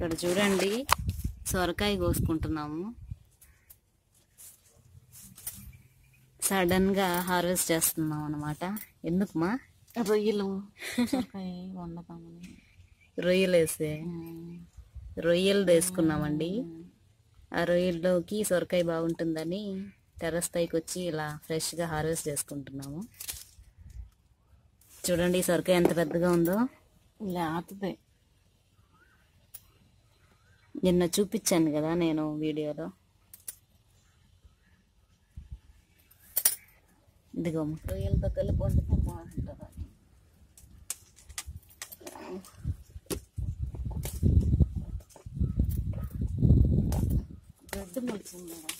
ఇక్కడ చూడండి సొరకాయ కోసుకుంటున్నాము సడన్ గా హార్వెస్ట్ చేస్తున్నాం అనమాట ఎందుకు మా రొయ్యలు సొరకాయ వండుతామని రొయ్యలు వేసే రొయ్యలు వేసుకున్నామండి ఆ రొయ్యల్లోకి సొరకాయ బాగుంటుందని టెర్రస్ పైకి వచ్చి ఇలా ఫ్రెష్గా హార్వెస్ట్ చేసుకుంటున్నాము చూడండి ఈ సొరకాయ ఎంత పెద్దగా ఉందో లేతది నిన్న చూపించాను కదా నేను వీడియోలో ఇదిగో రొయ్యలతో కలిపి వండితే బాగుంటుంది బ్రెడ్ మొలిచింది మేడం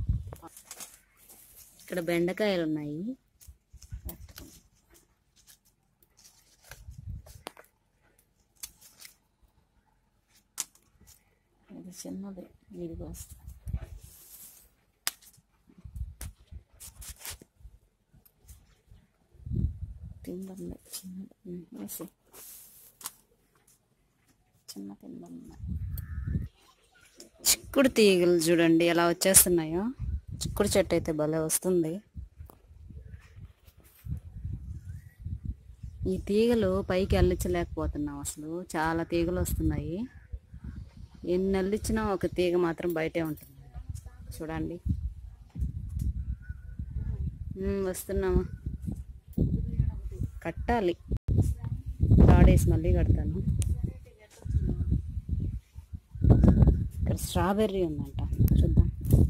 ఇక్కడ బెండకాయలు ఉన్నాయి ఇది చిన్నది ఇది కోస్తా తిందండి చిన్నది ఉమ్, వేసి చిన్న తిందండి చిక్కుడు తీగలు చూడండి ఎలా వచ్చేస్తున్నాయో చిక్కుడు చెట్టు అయితే భలే వస్తుంది ఈ తీగలు పైకి అల్లించలేకపోతున్నాం అసలు చాలా తీగలు వస్తున్నాయి ఎన్ని అల్లించినా ఒక తీగ మాత్రం బయటే ఉంటుంది చూడండి ఉమ్, వస్తున్నామా కట్టాలి తాడేసి మళ్ళీ కడతాను ఇక్కడ స్ట్రాబెర్రీ ఉందంట చూద్దాం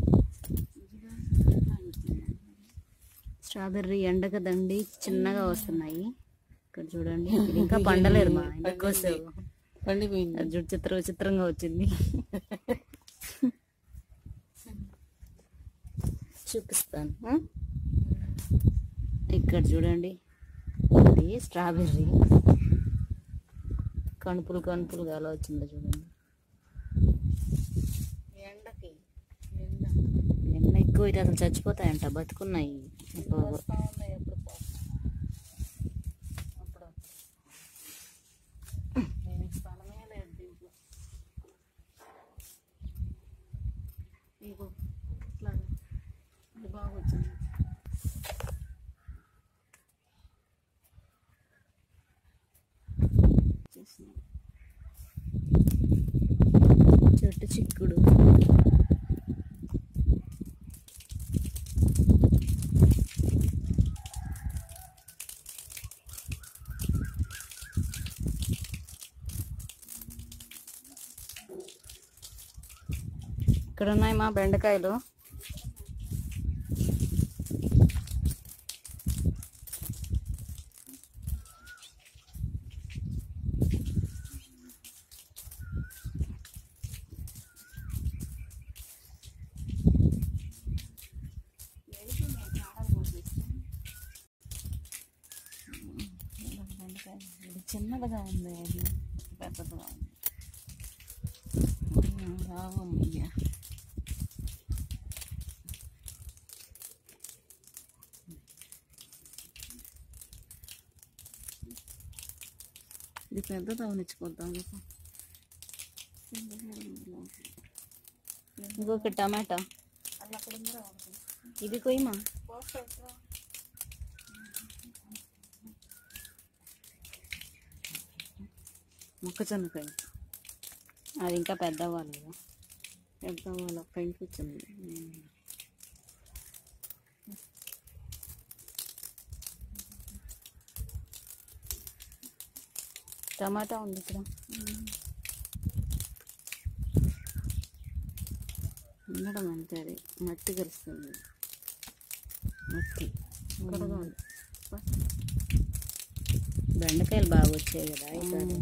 స్ట్రాబెర్రీ ఎండ కదండి చిన్నగా వస్తున్నాయి ఇక్కడ చూడండి ఇది ఇంకా పండలేదు మా ఎందుకు కోసావు పండిపోయింది అది చూడు చిత్ర విచిత్రంగా వచ్చింది చూపిస్తాను ఆ? ఇక్కడ చూడండి ఇది స్ట్రాబెర్రీ కణుపులు కణుపులుగా అలా వచ్చిందో చూడండి ఎండకి ఎండ ఎండ ఎక్కువ అయితే అసలు చచ్చిపోతాయంట బతుకున్నాయి ఇప్పుడు వస్తా ఉన్నాయి ఎప్పుడు పోతా అప్పుడు నేను స్థలమే లేదు దీంట్లో ఇగో ఇట్లా ఇది బాగా వచ్చింది చేసిన చెట్టు చిక్కుడు ఇక్కడ ఉన్నాయి మా బెండకాయలు బెండకాయ ఇది చిన్నదిగా ఉంది అది పెద్దదిగా ఉంది రావం ఇయ్య ఇది పెద్దది అవనిచ్చుకోద్దాం ఇంకొక టమాటా అలా అక్కడ ఉందిరా ఒకటి ఇది కొయ్యమా పోస్తా ఇక్కడ. మొక్కజొన్నకాయ అది ఇంకా పెద్ద అవ్వాలి కదా పెద్ద అవ్వాలి ఫ్రెండ్స్ వచ్చింది టమాటా ఉంది ఇక్కడ ఉండడం అంతే అది మట్టి కలుస్తుంది మట్టి ఇక్కడగా ఉంది. బెండకాయలు బాగా వచ్చాయి కదా ఈసారి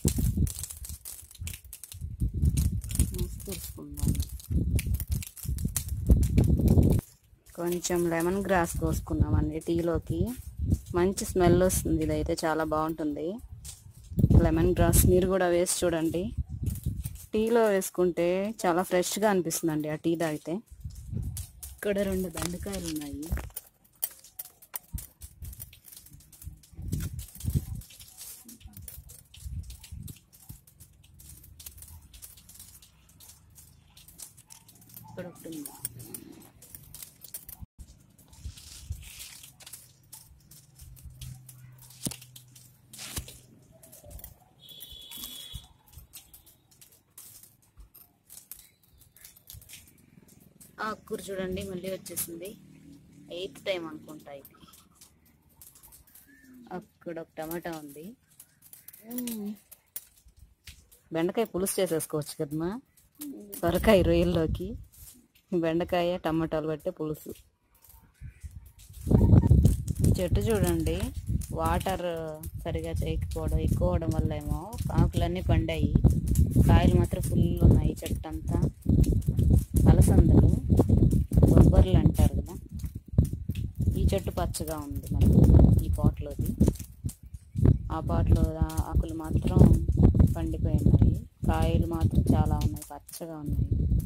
మస్తు తెలుసుకుందాం కొంచెం లెమన్ గ్రాస్ కోసుకున్నామండి టీలోకి మంచి స్మెల్ వస్తుంది ఇదైతే చాలా బాగుంటుంది లెమన్ గ్రాస్ మీరు కూడా వేసి చూడండి టీలో వేసుకుంటే చాలా ఫ్రెష్గా అనిపిస్తుందండి ఆ టీ తాగితే ఇక్కడ రెండు బెండకాయలు ఉన్నాయి ఇక్కడ ఒకటి ఉంది ఆకుకూర చూడండి మళ్ళీ వచ్చేసింది ఎయిత్ టైం అనుకుంటా ఇది అక్కడ ఒక టమాటా ఉంది బెండకాయ పులుసు చేసేసుకోవచ్చు కదమ్మా సొరకాయ రొయ్యల్లోకి బెండకాయ టమాటాలు పట్టే పులుసు చెట్టు చూడండి వాటర్ సరిగా చేయకపోవడం ఎక్కువ అవడం వల్ల ఏమో ఆకులన్నీ పండాయి కాయలు మాత్రం ఫుల్ ఉన్నాయి చెట్టు అంతా అలసందలు బొబ్బర్లు అంటారు కదా ఈ చెట్టు పచ్చగా ఉంది మరి ఈ పాట్లోది ఆ పాటలో ఆకులు మాత్రం పండిపోయి ఉన్నాయి కాయలు మాత్రం చాలా ఉన్నాయి పచ్చగా ఉన్నాయి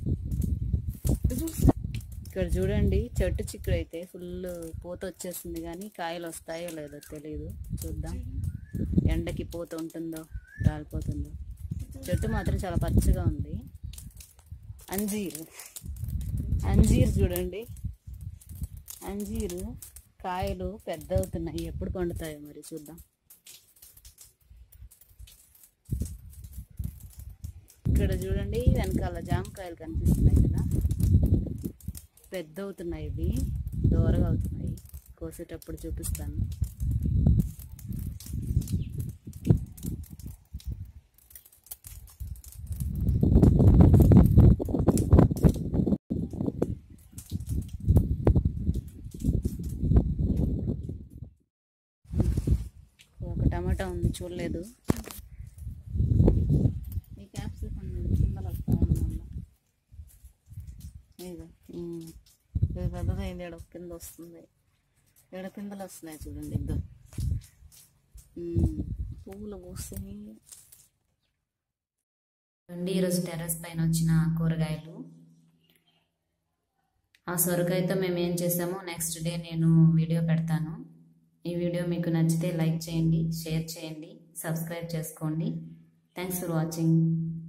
ఇక్కడ చూడండి చెట్టు చిక్కుడు అయితే ఫుల్ పూత వచ్చేసింది కానీ కాయలు వస్తాయో లేదో తెలియదు చూద్దాం ఎండకి పూత ఉంటుందో రాలిపోతుందో చెట్టు మాత్రం చాలా పచ్చగా ఉంది అంజీర్ అంజీర్ చూడండి అంజీరు కాయలు పెద్ద అవుతున్నాయి ఎప్పుడు పండుతాయో మరి చూద్దాం ఇక్కడ చూడండి వెనకాల జామకాయలు కనిపిస్తున్నాయి కదా పెద్ద అవుతున్నాయి ఇవి దూరగా అవుతున్నాయి కోసేటప్పుడు చూపిస్తాను ఒక టమాటా ఉంది చూడలేదు ఈ క్యాప్సికం కిందలు వస్తా ఉంది ఇదిగో ఉమ్. ఇది పెద్దదైంది ఇక్కడ కింద వస్తుంది ఇక్కడ కిందలు వస్తున్నాయి చూడండి ఇద్దో పువ్వులు పూస్తాయి అండి ఈరోజు టెర్రస్ పైన వచ్చిన కూరగాయలు ఆ సొరకాయతో మేము ఏం చేసామో నెక్స్ట్ డే నేను వీడియో పెడతాను ఈ వీడియో మీకు నచ్చితే లైక్ చేయండి షేర్ చేయండి సబ్స్క్రైబ్ చేసుకోండి థ్యాంక్స్ ఫర్ వాచింగ్